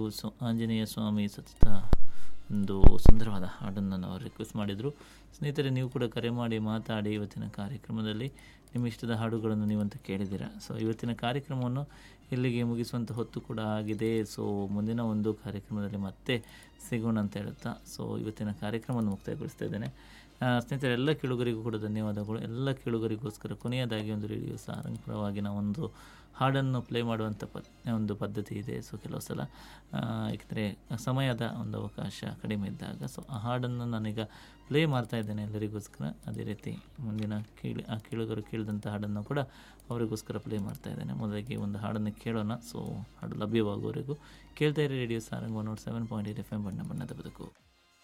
so Anjaneya ಸ್ವಾಮಿ ಸತತ ಒಂದು ಸುಂದರವಾದ ಹಾಡನ್ನು ನಾವು ರಿಕ್ವೆಸ್ಟ್ ಮಾಡಿದರು ಸ್ನೇಹಿತರೆ ನೀವು ಕೂಡ ಕರೆ ಮಾಡಿ ಮಾತಾಡಿ ಇವತ್ತಿನ ಕಾರ್ಯಕ್ರಮದಲ್ಲಿ ನಿಮ್ಮ ಇಷ್ಟದ ಹಾಡುಗಳನ್ನು ನೀವಂತ ಕೇಳಿದ್ದೀರಾ ಸೊ ಇವತ್ತಿನ ಕಾರ್ಯಕ್ರಮವನ್ನು ಇಲ್ಲಿಗೆ ಮುಗಿಸುವಂಥ ಹೊತ್ತು ಕೂಡ ಆಗಿದೆ ಸೊ ಮುಂದಿನ ಒಂದು ಕಾರ್ಯಕ್ರಮದಲ್ಲಿ ಮತ್ತೆ ಸಿಗೋಣ ಅಂತ ಹೇಳುತ್ತಾ ಸೊ ಇವತ್ತಿನ ಕಾರ್ಯಕ್ರಮವನ್ನು ಮುಕ್ತಾಯಗೊಳಿಸ್ತಾ ಇದ್ದೇನೆ ಆ, ಸ್ನೇಹಿತರೆ ಎಲ್ಲ ಕೇಳುಗರಿಗೂ ಕೂಡ ಧನ್ಯವಾದಗಳು ಎಲ್ಲ ಕೇಳುಗರಿಗೋಸ್ಕರ ಕೊನೆಯದಾಗಿ ಒಂದು ರೇಡಿಯೋ ಸಾರಂಗಪರವಾಗಿ ನಾವೊಂದು ಹಾಡನ್ನು ಪ್ಲೇ ಮಾಡುವಂಥ ಪದ್ ಒಂದು ಪದ್ಧತಿ ಇದೆ ಸೊ ಕೆಲವು ಸಲ ಏಕೆಂದರೆ ಸಮಯದ ಒಂದು ಅವಕಾಶ ಕಡಿಮೆ ಇದ್ದಾಗ ಸೊ ಆ ಹಾಡನ್ನು ನಾನೀಗ ಪ್ಲೇ ಮಾಡ್ತಾ ಇದ್ದೇನೆ ಎಲ್ಲರಿಗೋಸ್ಕರ ಅದೇ ರೀತಿ ಮುಂದಿನ ಕೇಳಿ ಆ ಕೇಳುಗರು ಕೇಳಿದಂಥ ಹಾಡನ್ನು ಕೂಡ ಅವರಿಗೋಸ್ಕರ ಪ್ಲೇ ಮಾಡ್ತಾ ಇದ್ದೇನೆ ಮೊದಲಿಗೆ ಒಂದು ಹಾಡನ್ನು ಕೇಳೋಣ ಸೊ ಹಾಡು ಲಭ್ಯವಾಗುವವರೆಗೂ ಕೇಳ್ತಾ ಇರಿ radio Sarang one naught seven point eight F M ಬಣ್ಣ ಬಣ್ಣದ ಬದುಕು